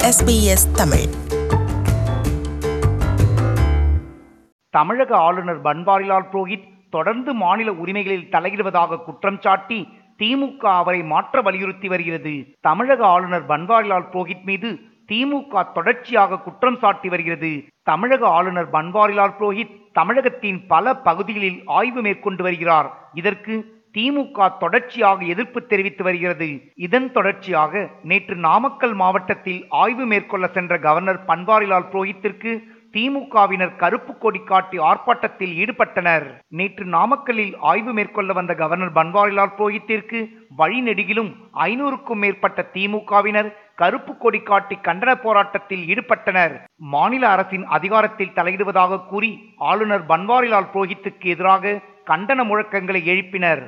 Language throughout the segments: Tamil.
SBS தமிழ் தமிழக ஆளுநர் பன்வாரிலால் புரோஹித் தொடர்ந்து மாநில உரிமைகளில் தலையிடுவதாக குற்றம் சாட்டி திமுக அவரை மாற்ற வலியுறுத்தி வருகிறது தமிழக ஆளுநர் பன்வாரிலால் புரோஹித் மீது திமுக தொடர்ச்சியாக குற்றம் சாட்டி வருகிறது தமிழக ஆளுநர் பன்வாரிலால் புரோஹித் தமிழகத்தின் பல பகுதிகளில் ஆய்வு மேற்கொண்டு வருகிறார் இதற்கு திமுக தொடர்ச்சியாக எதிர்ப்பு தெரிவித்து வருகிறது இதன் தொடர்ச்சியாக நேற்று நாமக்கல் மாவட்டத்தில் ஆய்வு மேற்கொள்ள சென்ற கவர்னர் பன்வாரிலால் புரோஹித்திற்கு திமுகவினர் கருப்பு கொடி காட்டி ஆர்ப்பாட்டத்தில் ஈடுபட்டனர் நேற்று நாமக்கல்லில் ஆய்வு மேற்கொள்ள வந்த கவர்னர் பன்வாரிலால் புரோஹித்திற்கு வழிநெடுகிலும் ஐநூறுக்கும் மேற்பட்ட திமுகவினர் கருப்பு கொடி காட்டி கண்டன போராட்டத்தில் ஈடுபட்டனர் மாநில அரசின் அதிகாரத்தில் தலையிடுவதாக கூறி ஆளுநர் பன்வாரிலால் புரோஹித்துக்கு எதிராக கண்டன முழக்கங்களை எழுப்பினர்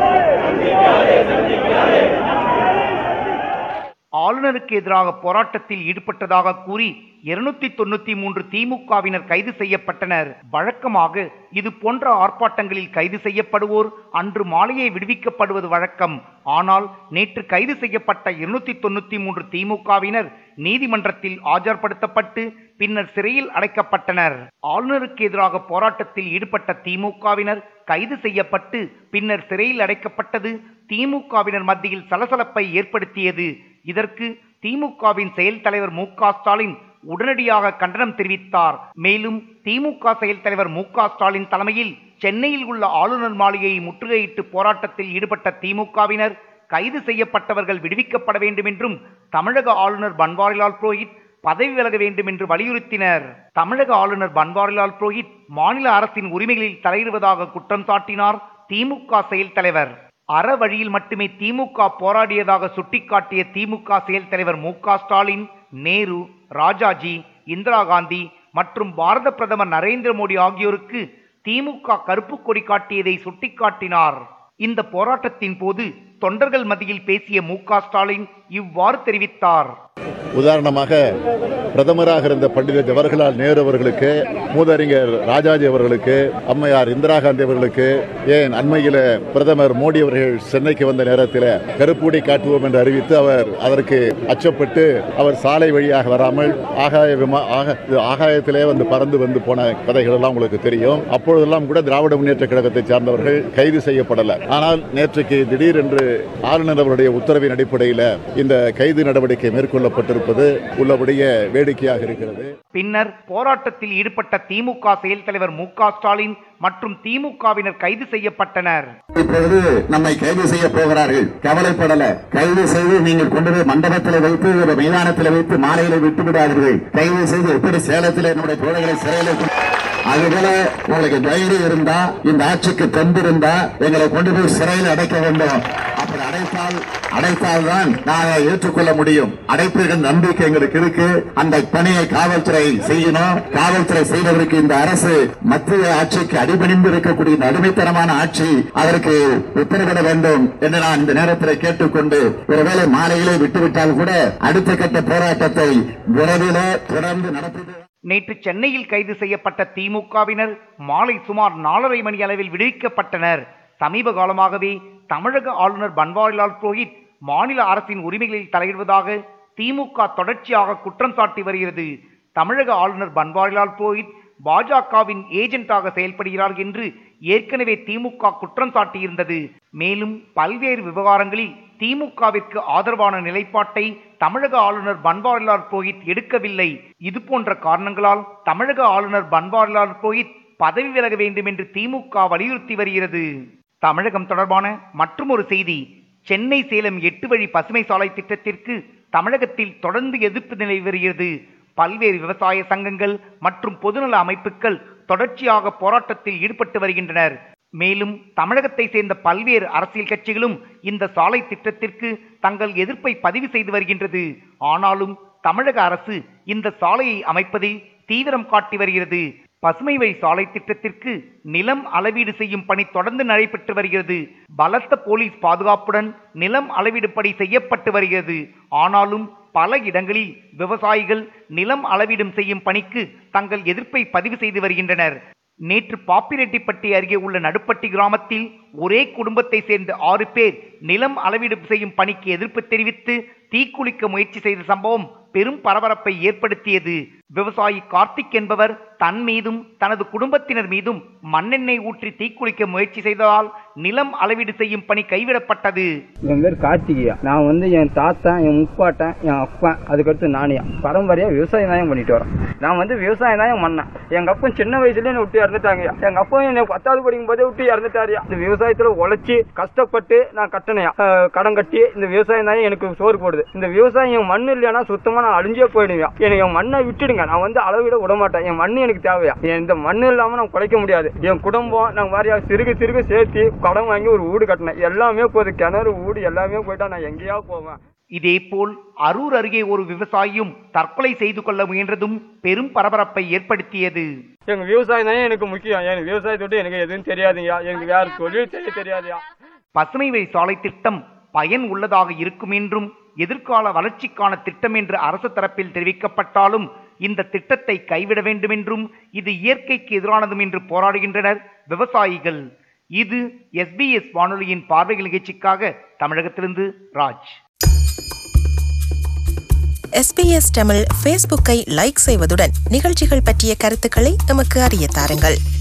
ஆளுநருக்கு எதிராக போராட்டத்தில் ஈடுபட்டதாக கூறி இருநூத்தி தொண்ணூத்தி மூன்று திமுகவினர் கைது செய்யப்பட்டனர் வழக்கமாக இது போன்ற ஆர்ப்பாட்டங்களில் கைது செய்யப்படுவோர் அன்று மாலையே விடுவிக்கப்படுவது வழக்கம் ஆனால் நேற்று கைது செய்யப்பட்ட இருநூத்தி தொண்ணூத்தி மூன்று திமுகவினர் நீதிமன்றத்தில் ஆஜர்படுத்தப்பட்டு பின்னர் சிறையில் அடைக்கப்பட்டனர் ஆளுநருக்கு எதிராக போராட்டத்தில் ஈடுபட்ட திமுகவினர் கைது செய்யப்பட்டு பின்னர் சிறையில் அடைக்கப்பட்டது திமுகவினர் மத்தியில் சலசலப்பை ஏற்படுத்தியது இதற்கு திமுகவின் செயல் தலைவர் மு க ஸ்டாலின் உடனடியாக கண்டனம் தெரிவித்தார் மேலும் திமுக செயல் தலைவர் மு க ஸ்டாலின் தலைமையில் சென்னையில் உள்ள ஆளுநர் மாளிகையை முற்றுகையிட்டு போராட்டத்தில் ஈடுபட்ட திமுகவினர் கைது செய்யப்பட்டவர்கள் விடுவிக்கப்பட வேண்டும் என்றும் தமிழக ஆளுநர் பன்வாரிலால் புரோஹித் பதவி விலக வேண்டும் என்று வலியுறுத்தினர் தமிழக ஆளுநர் பன்வாரிலால் புரோஹித் மாநில அரசின் உரிமைகளில் தலையிடுவதாக குற்றம் சாட்டினார் திமுக செயல் தலைவர் அற வழியில் மட்டுமே திமுக போராடியதாக சுட்டிக்காட்டிய திமுக செயல் தலைவர் மு க ஸ்டாலின் நேரு ராஜாஜி இந்திரா காந்தி மற்றும் பாரத பிரதமர் நரேந்திர மோடி ஆகியோருக்கு திமுக கருப்பு கொடி காட்டியதை சுட்டிக்காட்டினார் இந்த போராட்டத்தின் போது தொண்டர்கள் மத்தியில் பேசிய மு க ஸ்டாலின் இவ்வாறு தெரிவித்தார் உதாரணமாக பிரதமராக இருந்த பண்டித ஜவஹர்லால் நேரு அவர்களுக்கு மூதறிஞர் ராஜாஜி அவர்களுக்கு அம்மையார் இந்திரா காந்தி அவர்களுக்கு ஏன் அண்மையில் பிரதமர் மோடி அவர்கள் சென்னைக்கு வந்த நேரத்தில் கருப்பூடி காட்டுவோம் என்று அறிவித்து அவர் அதற்கு அச்சப்பட்டு அவர் சாலை வழியாக வராமல் ஆகாய விமா ஆக ஆகாயத்திலே வந்து பறந்து வந்து போன கதைகள் எல்லாம் உங்களுக்கு தெரியும் அப்பொழுதெல்லாம் கூட திராவிட முன்னேற்ற கழகத்தை சார்ந்தவர்கள் கைது செய்யப்படல ஆனால் நேற்றைக்கு திடீரென்று ஆளுநர் அவருடைய உத்தரவின் அடிப்படையில் இந்த கைது நடவடிக்கை மேற்கொள்ளப்பட்டிருப்பது உள்ளபடியே வேடிக்கையாக இருக்கிறது பின்னர் போராட்டத்தில் ஈடுபட்ட திமுக செயல் தலைவர் மு க ஸ்டாலின் மற்றும் திமுகவினர் கைது செய்யப்பட்டனர் இப்பொழுது நம்மை கைது செய்ய போகிறார்கள் கவலைப்படல கைது செய்து நீங்கள் கொண்டு போய் மண்டபத்தில் வைத்து ஒரு மைதானத்தில் வைத்து மாலையில விட்டு விடாதீர்கள் கைது செய்து எப்படி சேலத்தில் நம்முடைய தோழர்களை சிறையில் கொண்டு- அதுபோல உங்களுக்கு தைரியம் இருந்தா இந்த ஆட்சிக்கு தெம்பு இருந்தா எங்களை கொண்டு போய் சிறையில் அடைக்க வேண்டும் அப்படி அடைத்தால் அடைத்தால் தான் நாங்கள் ஏற்றுக்கொள்ள முடியும் அடைப்பீர்கள் நம்பிக்கை எங்களுக்கு இருக்கு அந்த பணியை காவல்துறை செய்யணும் காவல்துறை செய்வதற்கு இந்த அரசு மத்திய ஆட்சிக்கு அடிபணிந்து இருக்கக்கூடிய இந்த அடிமைத்தனமான ஆட்சி அதற்கு உத்தரவிட வேண்டும் என்று நான் இந்த நேரத்தில் கேட்டுக்கொண்டு ஒருவேளை மாலையிலே விட்டுவிட்டால் கூட அடுத்த கட்ட போராட்டத்தை விரைவிலே தொடர்ந்து நடத்தி நேற்று சென்னையில் கைது செய்யப்பட்ட திமுகவினர் மாலை சுமார் நாலரை மணி அளவில் விடுவிக்கப்பட்டனர் சமீப காலமாகவே தமிழக ஆளுநர் பன்வாரிலால் புரோஹித் மாநில அரசின் உரிமைகளில் தலையிடுவதாக திமுக தொடர்ச்சியாக குற்றம் சாட்டி வருகிறது தமிழக ஆளுநர் பன்வாரிலால் புரோஹித் பாஜகவின் ஏஜென்ட்டாக செயல்படுகிறார் என்று ஏற்கனவே திமுக குற்றம் சாட்டியிருந்தது மேலும் பல்வேறு விவகாரங்களில் திமுகவிற்கு ஆதரவான நிலைப்பாட்டை தமிழக ஆளுநர் பன்வாரிலால் புரோஹித் எடுக்கவில்லை இது போன்ற காரணங்களால் தமிழக ஆளுநர் பன்வாரிலால் புரோஹித் பதவி விலக வேண்டும் என்று திமுக வலியுறுத்தி வருகிறது தமிழகம் தொடர்பான மற்றொரு செய்தி சென்னை சேலம் எட்டு வழி பசுமை சாலை திட்டத்திற்கு தமிழகத்தில் தொடர்ந்து எதிர்ப்பு நிலை வருகிறது பல்வேறு விவசாய சங்கங்கள் மற்றும் பொதுநல அமைப்புகள் தொடர்ச்சியாக போராட்டத்தில் ஈடுபட்டு வருகின்றனர் மேலும் தமிழகத்தை சேர்ந்த பல்வேறு அரசியல் கட்சிகளும் இந்த சாலை திட்டத்திற்கு தங்கள் எதிர்ப்பை பதிவு செய்து வருகின்றது ஆனாலும் தமிழக அரசு இந்த சாலையை அமைப்பதில் தீவிரம் காட்டி வருகிறது பசுமை வழி சாலை திட்டத்திற்கு நிலம் அளவீடு செய்யும் பணி தொடர்ந்து நடைபெற்று வருகிறது பலத்த போலீஸ் பாதுகாப்புடன் நிலம் அளவீடு பணி செய்யப்பட்டு வருகிறது ஆனாலும் பல இடங்களில் விவசாயிகள் நிலம் அளவீடும் செய்யும் பணிக்கு தங்கள் எதிர்ப்பை பதிவு செய்து வருகின்றனர் நேற்று பாப்பிரெட்டிப்பட்டி அருகே உள்ள நடுப்பட்டி கிராமத்தில் ஒரே குடும்பத்தை சேர்ந்த ஆறு பேர் நிலம் அளவீடு செய்யும் பணிக்கு எதிர்ப்பு தெரிவித்து தீக்குளிக்க முயற்சி செய்த சம்பவம் பெரும் பரபரப்பை ஏற்படுத்தியது விவசாயி கார்த்திக் என்பவர் தன் மீதும் தனது குடும்பத்தினர் மீதும் மண்ணெண்ணெய் ஊற்றி தீக்குளிக்க முயற்சி செய்ததால் நிலம் அளவீடு செய்யும் பணி கைவிடப்பட்டது என் பேர் கார்த்திகையா நான் வந்து என் தாத்தா என் முப்பாட்டன் என் அப்பா அதுக்கடுத்து நானியா பரம்பரையா விவசாயம் தான் பண்ணிட்டு வரேன் நான் வந்து விவசாயம் தான் பண்ணேன் எங்க அப்பா சின்ன வயசுல என்னை விட்டு இறந்துட்டாங்கய்யா எங்க அப்பா என்னை பத்தாவது படிக்கும் போதே விட்டு இறந்துட்டாருயா இந்த விவசாயத்துல உழைச்சி கஷ்டப்பட்டு நான் கட்டினையா கடன் கட்டி இந்த விவசாயம் தான் எனக்கு சோறு போடுது இந்த விவசாயம் என் மண்ணு இல்லைன்னா சுத்தமா நான் அழிஞ்சே போயிடுவேன் எனக்கு என் மண்ணை விட்டுடுங்க நான் வந்து அளவிட விட மாட்டேன் என் மண்ணு எனக்கு தேவையா என் இந்த மண்ணு இல்லாம நான் குலைக்க முடியாது என் குடும்பம் நான் மாதிரியா சிறுக சிறுக சேர்த்து கடன் வாங்கி ஒரு வீடு கட்டினேன் எல்லாமே போகுது கிணறு வீடு எல்லாமே போயிட்டா நான் எங்கேயா போவேன் இதேபோல் அரூர் அருகே ஒரு விவசாயியும் தற்கொலை செய்து கொள்ள முயன்றதும் பெரும் பரபரப்பை ஏற்படுத்தியது எங்க விவசாயம் தான் எனக்கு முக்கியம் எனக்கு விவசாயத்தை விட்டு எனக்கு எதுவும் தெரியாதுங்கய்யா எனக்கு வேற தொழில் தெரிய தெரியாதுயா பசுமை வழி சாலை திட்டம் பயன் உள்ளதாக இருக்கும் என்றும் எதிர்கால வளர்ச்சிக்கான திட்டம் என்று அரசு தரப்பில் தெரிவிக்கப்பட்டாலும் இந்த திட்டத்தை கைவிட வேண்டும் என்றும் இது இயற்கைக்கு எதிரானதும் என்று போராடுகின்றனர் விவசாயிகள் இது எஸ்பிஎஸ் வானொலியின் பார்வைகள் நிகழ்ச்சிக்காக தமிழகத்திலிருந்து ராஜ் எஸ்பிஎஸ் தமிழ் ஃபேஸ்புக்கை லைக் செய்வதுடன் நிகழ்ச்சிகள் பற்றிய கருத்துக்களை எமக்கு அறிய தாருங்கள்